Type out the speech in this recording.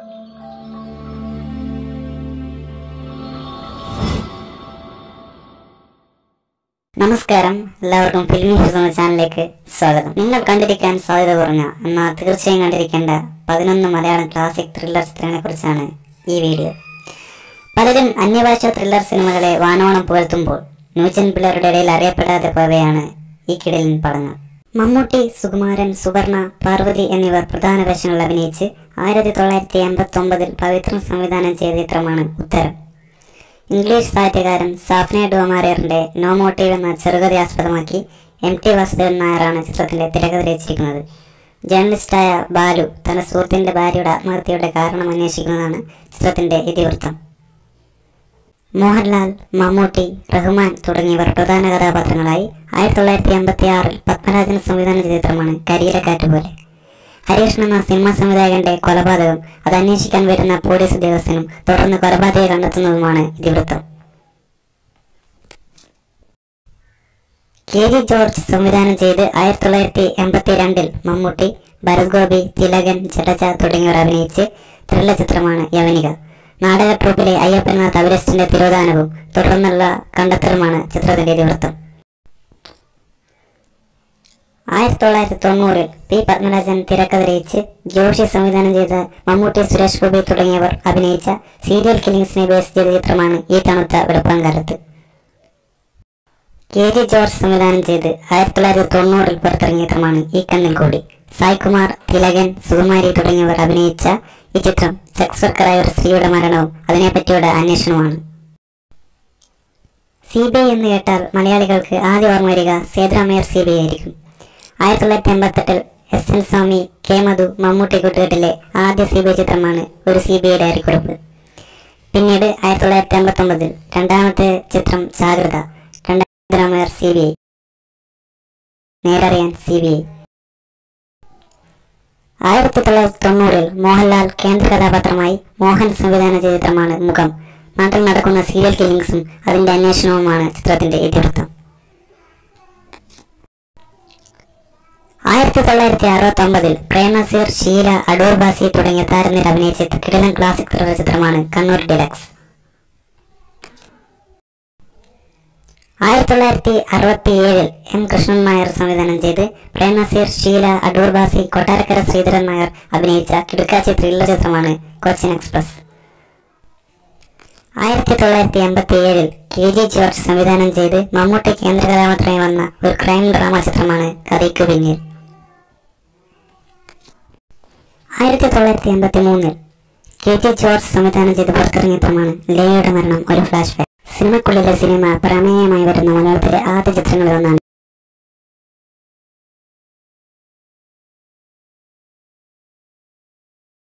നമസ്കാരം എല്ലാവർക്കും ഫിലിമി ഹിറ്റ്സ് എന്ന ചാനലിലേക്ക് സ്വാഗതം നിങ്ങൾ കണ്ടിരിക്കാൻ സാധ്യത കുറഞ്ഞ എന്നാൽ തീർച്ചയായും കണ്ടിരിക്കേണ്ട പതിനൊന്ന് മലയാളം ക്ലാസിക് ത്രില്ലർ ചിത്രങ്ങളെ കുറിച്ചാണ് ഈ വീഡിയോ പലരും അന്യഭാഷ ത്രില്ലർ സിനിമകളെ വാനോളം പുകഴ്ത്തുമ്പോൾ ന്യൂജൻ പിള്ളേരുടെ ഇടയിൽ അറിയപ്പെടാതെ പോയവയാണ് ഈ കിടലിൻ പടങ്ങൾ മമ്മൂട്ടി സുകുമാരൻ സുവർണ പാർവതി എന്നിവർ പ്രധാന വേഷങ്ങളിൽ അഭിനയിച്ച് ആയിരത്തി തൊള്ളായിരത്തി എൺപത്തി ഒമ്പതിൽ പവിത്രം സംവിധാനം ചെയ്ത ചിത്രമാണ് ഉത്തരം ഇംഗ്ലീഷ് സാഹിത്യകാരൻ സാഫ്നെ ഡോമാറിയറിന്റെ നോ മോട്ടീവ് എന്ന ചെറുകഥ ആസ്പദമാക്കി എം ടി വാസുദേവൻ നായരാണ് ചിത്രത്തിന്റെ തിരക്കഥ രചിച്ചിരിക്കുന്നത് ജേർണലിസ്റ്റായ ബാലു തന്റെ സുഹൃത്തിന്റെ ഭാര്യയുടെ ആത്മഹത്യയുടെ കാരണം അന്വേഷിക്കുന്നതാണ് ചിത്രത്തിന്റെ ഇതിവൃത്തം മോഹൻലാൽ മമ്മൂട്ടി റഹ്മാൻ തുടങ്ങിയവർ പ്രധാന കഥാപാത്രങ്ങളായി ആയിരത്തി തൊള്ളായിരത്തി എൺപത്തി ആറിൽ പത്മരാജൻ സംവിധാനം ചെയ്ത ചിത്രമാണ് കരിയിലക്കാറ്റ് പോലെ ഹരികൃഷ്ണൻ എന്ന സിനിമാ സംവിധായകന്റെ കൊലപാതകം അത് അന്വേഷിക്കാൻ വരുന്ന പോലീസ് ഉദ്യോഗസ്ഥനും തുടർന്ന് കൊലപാതകയെ കണ്ടെത്തുന്നതുമാണ് ഇതിവൃത്തം കെ ജി ജോർജ് സംവിധാനം ചെയ്ത് ആയിരത്തി തൊള്ളായിരത്തി എൺപത്തി രണ്ടിൽ മമ്മൂട്ടി ഭരത് ഗോപി തിലകൻ ജഡജ തുടങ്ങിയവർ അഭിനയിച്ച് ത്രില്ല ചിത്രമാണ് യവനിക നാടക ട്രൂപ്പിലെ അയ്യപ്പനാഥ് അവരസ്റ്റിന്റെ തിരോധാനവും തുടർന്നുള്ള കണ്ടെത്തലുമാണ് ചിത്രത്തിന്റെ ഇതിവൃത്തം ആയിരത്തി തൊള്ളായിരത്തി തൊണ്ണൂറിൽ പി പത്മരാജൻ തിരക്കഥ രചിച്ച് ജോഷി സംവിധാനം ചെയ്ത മമ്മൂട്ടി സുരേഷ് ഗോപി തുടങ്ങിയവർ അഭിനയിച്ച സീരിയൽ കില്ലിങ്സിനെ ബേസ് ചെയ്ത ചിത്രമാണ് ഈ തണുത്ത വെളുപ്പാങ്കാലത്ത് കെ ജി ജോർജ് സംവിധാനം ചെയ്ത് ആയിരത്തി തൊള്ളായിരത്തി തൊണ്ണൂറിൽ പുറത്തിറങ്ങിയ ചിത്രമാണ് ഈ കണ്ണിൽ കൂടി സായ്കുമാർ തിലകൻ സുകുമാരി തുടങ്ങിയവർ അഭിനയിച്ച ഈ ചിത്രം സെക്സ് വർക്കറായ ഒരു സ്ത്രീയുടെ മരണവും അതിനെപ്പറ്റിയുള്ള അന്വേഷണവുമാണ് സി ബി ഐ എന്ന് കേട്ടാൽ മലയാളികൾക്ക് ആദ്യ ഓർമ്മ വരിക സേതുരാമയ്യർ സി ബി ഐ ആയിരിക്കും ആയിരത്തി തൊള്ളായിരത്തി എൺപത്തെട്ടിൽ S N Swami K Madhu Mammootty കൂട്ടുകെട്ടിലെ ആദ്യ സി ബി ഐ ചിത്രമാണ് ഒരു സി ബി ഐ ഡയറിക്കുറിപ്പ് പിന്നീട് ആയിരത്തി തൊള്ളായിരത്തി എൺപത്തൊമ്പതിൽ രണ്ടാമത്തെ ചിത്രം ജാഗ്രത രണ്ടാമത് C B I Nerariyan C B I ആയിരത്തി തൊള്ളായിരത്തി തൊണ്ണൂറിൽ മോഹൻലാൽ കേന്ദ്ര കഥാപാത്രമായി മോഹൻ സംവിധാനം ചെയ്ത ചിത്രമാണ് മുഖം നാട്ടിൽ നടക്കുന്ന സീരിയൽ കില്ലിങ്സും അതിന്റെ അന്വേഷണവുമാണ് ചിത്രത്തിന്റെ ഇതിവൃത്തം ആയിരത്തി തൊള്ളായിരത്തി അറുപത്തി ഒമ്പതിൽ പ്രേമസീർ ഷീല അടൂർ ബാസി തുടങ്ങിയ താരനിര അഭിനയിച്ച കിടലൻ ക്ലാസിക് ത്രില്ലർ ചിത്രമാണ് കണ്ണൂർ ഡിലക്സ് ആയിരത്തി തൊള്ളായിരത്തി അറുപത്തി ഏഴിൽ എം കൃഷ്ണൻ നായർ സംവിധാനം ചെയ്ത് പ്രേമസീർ ഷീല അടൂർ ബാസി കൊട്ടാരക്കര ശ്രീധരൻ നായർ അഭിനയിച്ച കിടുക്കാച്ചി ത്രില്ലർ ചിത്രമാണ് കൊച്ചിൻ എക്സ്പ്രസ് ആയിരത്തി തൊള്ളായിരത്തി എൺപത്തി ഏഴിൽ കെ ജി ജോർജ് സംവിധാനം ചെയ്ത് മമ്മൂട്ടി കേന്ദ്ര കഥാപാത്രമായി വന്ന ഒരു ക്രൈം ഡ്രാമ ചിത്രമാണ് കഥയ്ക്കു പിന്നിൽ ആയിരത്തി തൊള്ളായിരത്തി എൺപത്തി മൂന്നിൽ കെ ജെ ജോർജ് സംവിധാനം ചെയ്ത് പുറത്തിറങ്ങിയ ചിത്രമാണ് ലേയുടെ മരണം ഒരു ഫ്ലാഷ് ബാക്ക് സിനിമക്കുള്ളിലെ സിനിമ പ്രമേയമായി വരുന്ന മലയാളത്തിലെ ആദ്യ ചിത്രങ്ങളിൽ ഒന്നാണ്